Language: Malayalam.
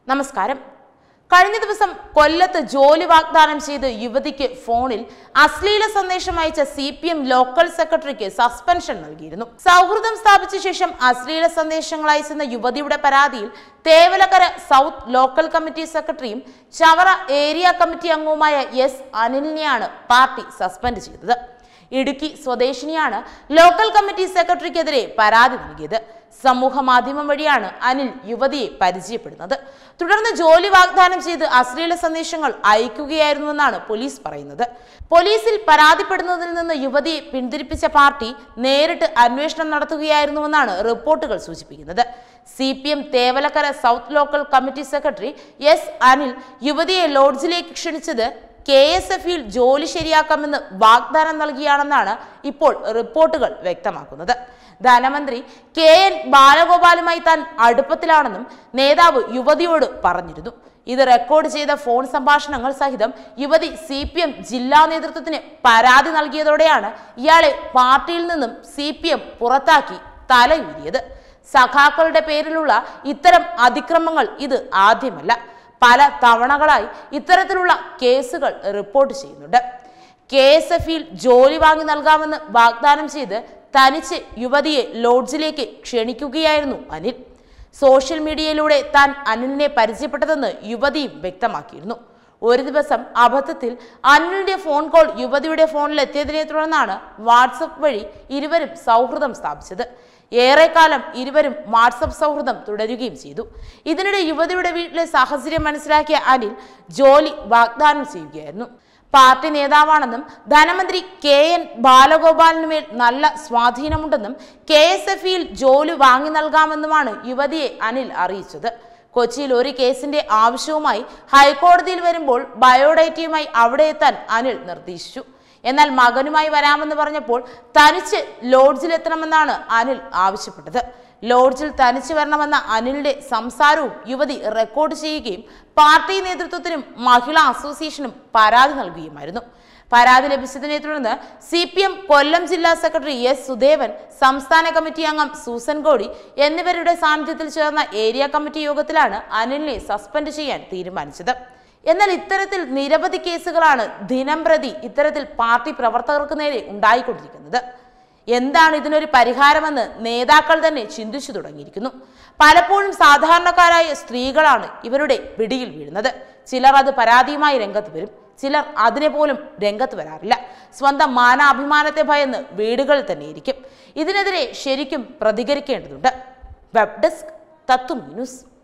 നമസ്കാരം കഴിഞ്ഞ ദിവസം കൊല്ലത്ത് ജോലി വാഗ്ദാനം ചെയ്ത് യുവതിക്ക് ഫോണിൽ അശ്ലീല സന്ദേശം അയച്ച സി പി എം ലോക്കൽ സെക്രട്ടറിക്ക് സസ്പെൻഷൻ നൽകിയിരുന്നു സൗഹൃദം സ്ഥാപിച്ച ശേഷം അശ്ലീല സന്ദേശങ്ങൾ അയച്ചെന്ന യുവതിയുടെ പരാതിയിൽ തേവലക്കര സൗത്ത് ലോക്കൽ കമ്മിറ്റി സെക്രട്ടറിയും ചവറ ഏരിയ കമ്മിറ്റി അംഗവുമായ എസ് അനിലിനെയാണ് പാർട്ടി സസ്പെൻഡ് ചെയ്തത് ഇടുക്കി സ്വദേശിനിയാണ് ലോക്കൽ കമ്മിറ്റി സെക്രട്ടറിക്കെതിരെ പരാതി നൽകിയത് സമൂഹ മാധ്യമം വഴിയാണ് അനിൽ യുവതിയെ പരിചയപ്പെടുന്നത് തുടർന്ന് ജോലി വാഗ്ദാനം ചെയ്ത് അശ്ലീല സന്ദേശങ്ങൾ അയക്കുകയായിരുന്നുവെന്നാണ് പോലീസ് പറയുന്നത് പോലീസിൽ പരാതിപ്പെടുന്നതിൽ നിന്ന് യുവതിയെ പിന്തിരിപ്പിച്ച പാർട്ടി നേരിട്ട് അന്വേഷണം നടത്തുകയായിരുന്നുവെന്നാണ് റിപ്പോർട്ടുകൾ സൂചിപ്പിക്കുന്നത് C P M Thevalakkara south local committee secretary S Anil യുവതിയെ ലോഡ്ജിലേക്ക് ക്ഷണിച്ചത് കെ എസ് എഫിൽ ജോലി ശരിയാക്കാമെന്ന് വാഗ്ദാനം നൽകിയാണെന്നാണ് ഇപ്പോൾ റിപ്പോർട്ടുകൾ വ്യക്തമാക്കുന്നത് ധനമന്ത്രി കെ എൻ ബാലഗോപാലുമായി താൻ അടുപ്പത്തിലാണെന്നും നേതാവ് യുവതിയോട് പറഞ്ഞിരുന്നു ഇത് റെക്കോർഡ് ചെയ്ത ഫോൺ സംഭാഷണങ്ങൾ സഹിതം യുവതി സി പി എം ജില്ലാ നേതൃത്വത്തിന് പരാതി നൽകിയതോടെയാണ് ഇയാളെ പാർട്ടിയിൽ നിന്നും സി പി എം പുറത്താക്കി തലയുരിയത് സഖാക്കളുടെ പേരിലുള്ള ഇത്തരം അതിക്രമങ്ങൾ ഇത് ആദ്യമല്ല പല തവണകളായി ഇത്തരത്തിലുള്ള കേസുകൾ റിപ്പോർട്ട് ചെയ്യുന്നുണ്ട് കെ എസ് എഫിൽ ജോലി വാങ്ങി നൽകാമെന്ന് വാഗ്ദാനം ചെയ്ത് തനിച്ച് യുവതിയെ ലോഡ്ജിലേക്ക് ക്ഷണിക്കുകയായിരുന്നു അനിൽ സോഷ്യൽ മീഡിയയിലൂടെ താൻ അനിലിനെ പരിചയപ്പെട്ടതെന്ന് യുവതിയും വ്യക്തമാക്കിയിരുന്നു ഒരു ദിവസം അബദ്ധത്തിൽ അനിലിന്റെ ഫോൺ കോൾ യുവതിയുടെ ഫോണിൽ എത്തിയതിനെ തുടർന്നാണ് വാട്സപ്പ് വഴി ഇരുവരും സൗഹൃദം സ്ഥാപിച്ചത് ഏറെക്കാലം ഇരുവരും വാട്സപ്പ് സൗഹൃദം തുടരുകയും ചെയ്തു ഇതിനിടെ യുവതിയുടെ വീട്ടിലെ സാഹചര്യം മനസ്സിലാക്കിയ അനിൽ ജോലി വാഗ്ദാനം ചെയ്യുകയായിരുന്നു പാർട്ടി നേതാവാണെന്നും ധനമന്ത്രി കെ എൻ ബാലഗോപാലിനുമേൽ നല്ല സ്വാധീനമുണ്ടെന്നും കെ എസ് എഫ് ഇയിൽ ജോലി വാങ്ങി നൽകാമെന്നുമാണ് യുവതിയെ അനിൽ അറിയിച്ചത് കൊച്ചിയിൽ ഒരു കേസിന്റെ ആവശ്യവുമായി ഹൈക്കോടതിയിൽ വരുമ്പോൾ ബയോഡേറ്റയുമായി അവിടെ എത്താൻ അനിൽ നിർദ്ദേശിച്ചു എന്നാൽ മകനുമായി വരാമെന്ന് പറഞ്ഞപ്പോൾ തനിച്ച് ലോഡ്ജിലെത്തണമെന്നാണ് അനിൽ ആവശ്യപ്പെട്ടത് ലോഡ്ജിൽ തനിച്ച് വരണമെന്ന അനിലിന്റെ സംസാരവും യുവതി റെക്കോർഡ് ചെയ്യുകയും പാർട്ടി നേതൃത്വത്തിനും മഹിളാ അസോസിയേഷനും പരാതി നൽകുകയുമായിരുന്നു പരാതി ലഭിച്ചതിനെ തുടർന്ന് സി പി എം കൊല്ലം ജില്ലാ സെക്രട്ടറി എസ് സുദേവൻ സംസ്ഥാന കമ്മിറ്റി അംഗം സൂസൻ ഗോഡി എന്നിവരുടെ സാന്നിധ്യത്തിൽ ചേർന്ന ഏരിയ കമ്മിറ്റി യോഗത്തിലാണ് അനിലിനെ സസ്പെൻഡ് ചെയ്യാൻ തീരുമാനിച്ചത് എന്നാൽ ഇത്തരത്തിൽ നിരവധി കേസുകളാണ് ദിനം പ്രതി ഇത്തരത്തിൽ പാർട്ടി പ്രവർത്തകർക്ക് നേരെ ഉണ്ടായിക്കൊണ്ടിരിക്കുന്നത് എന്താണ് ഇതിനൊരു പരിഹാരമെന്ന് നേതാക്കൾ തന്നെ ചിന്തിച്ചു തുടങ്ങിയിരിക്കുന്നു പലപ്പോഴും സാധാരണക്കാരായ സ്ത്രീകളാണ് ഇവരുടെ പിടിയിൽ വീഴുന്നത് ചിലർ അത് പരാതിയുമായി രംഗത്ത് വരും ചിലർ അതിനെ പോലും രംഗത്ത് വരാറില്ല സ്വന്തം മാനാഭിമാനത്തെ ഭയന്ന് വീടുകളിൽ തന്നെയിരിക്കും ഇതിനെതിരെ ശരിക്കും പ്രതികരിക്കേണ്ടതുണ്ട് വെബ് ഡെസ്ക് തത്വ ന്യൂസ്